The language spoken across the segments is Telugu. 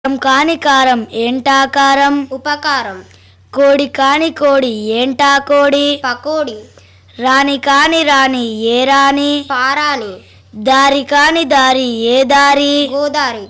కారం కాని కారం ఏంటాకారం ఉపకారం కోడి కాని కోడి ఏంటా కోడి పకోడి రాని కాని రాని ఏ రాని పారాని దారి కాని దారి ఏ దారి గోదారి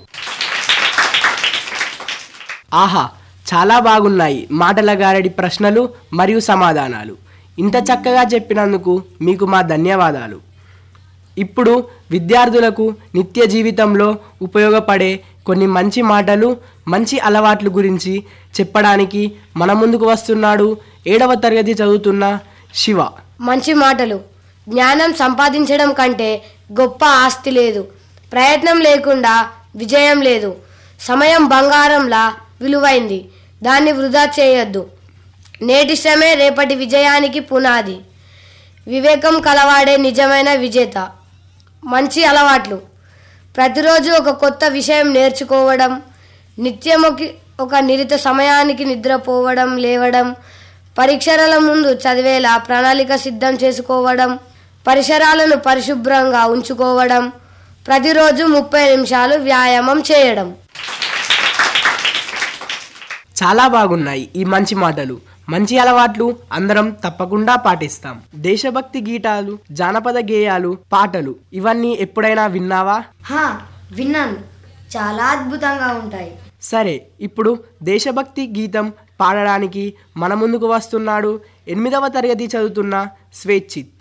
ఆహా చాలా బాగున్నాయి మాటల గారడి ప్రశ్నలు మరియు సమాధానాలు ఇంత చక్కగా చెప్పినందుకు మీకు మా ధన్యవాదాలు ఇప్పుడు విద్యార్థులకు నిత్య జీవితంలో ఉపయోగపడే కొన్ని మంచి మాటలు మంచి అలవాట్ల గురించి చెప్పడానికి మన ముందుకు వస్తున్నాడు ఏడవ తరగతి చదువుతున్న శివ మంచి మాటలు జ్ఞానం సంపాదించడం కంటే గొప్ప ఆస్తి లేదు ప్రయత్నం లేకుండా విజయం లేదు సమయం బంగారంలా విలువైంది దాన్ని వృధా చేయొద్దు నేటి శ్రమే రేపటి విజయానికి పునాది వివేకం కలవాడే నిజమైన విజేత మంచి అలవాట్లు ప్రతిరోజు ఒక కొత్త విషయం నేర్చుకోవడం నిత్యం ఒక- ఒక నిరిత సమయానికి నిద్రపోవడం లేవడం పరీక్షల ముందు చదివేలా ప్రణాళిక సిద్ధం చేసుకోవడం పరిసరాలను పరిశుభ్రంగా ఉంచుకోవడం ప్రతిరోజు ముప్పై నిమిషాలు వ్యాయామం చేయడం చాలా బాగున్నాయి ఈ మంచి మాటలు మంచి అలవాట్లు అందరం తప్పకుండా పాటిస్తాం దేశభక్తి గీతాలు జానపద గేయాలు పాటలు ఇవన్నీ ఎప్పుడైనా విన్నావా హా విన్నాను చాలా అద్భుతంగా ఉంటాయి సరే ఇప్పుడు దేశభక్తి గీతం పాడడానికి మన ముందుకు వస్తున్నాడు ఎనిమిదవ తరగతి చదువుతున్న స్వేచ్ఛిత్